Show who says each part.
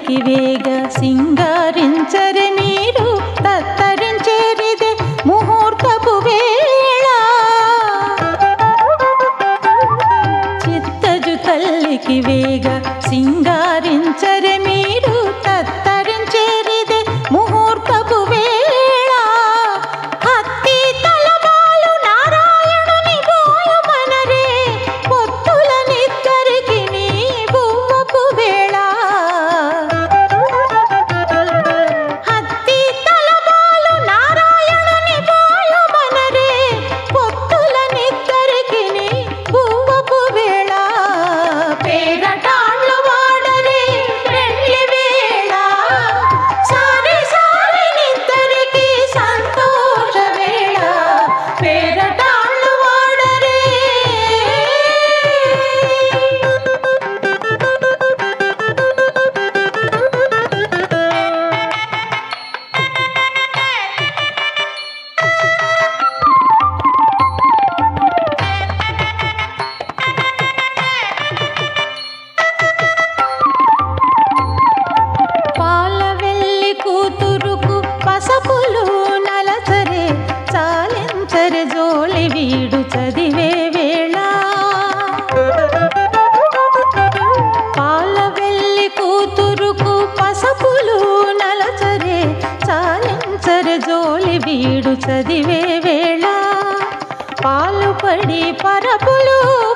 Speaker 1: తల్లికి వేగ సింగారించరే మీరు తత్తరించేరిదే ముహూర్తపు వేళ చిత్తజు తల్లికి వేగ సింగారించరే మీరు తత్తరించేరిదే ముహూర్తపు వేళ హత్తి తలమాలు నారాయణుని బోయమనరే పొత్తులనిద్దరికి నీ బువ్వపు వేళ హత్తి తలమాలు నారాయణుని బోయమనరే పొత్తులనిద్దరికి నీ బువ్వపు వేళ పేరటాళ్ళు వాడరే పెళ్లి వేళ సారి సారి నిద్దరికి సంతోష వేళ పేరటాళ్ళు వాడరే పాల వెళ్ళి కూతురుకు పసపులు నలసరే చాలించరి జోలి వీడు చదివే వేళ పాల వెళ్ళి కూతురుకు పసపులు నలసరే చాలించరి జోలి వీడు చదివే వేళ పాలు పడి పరపులు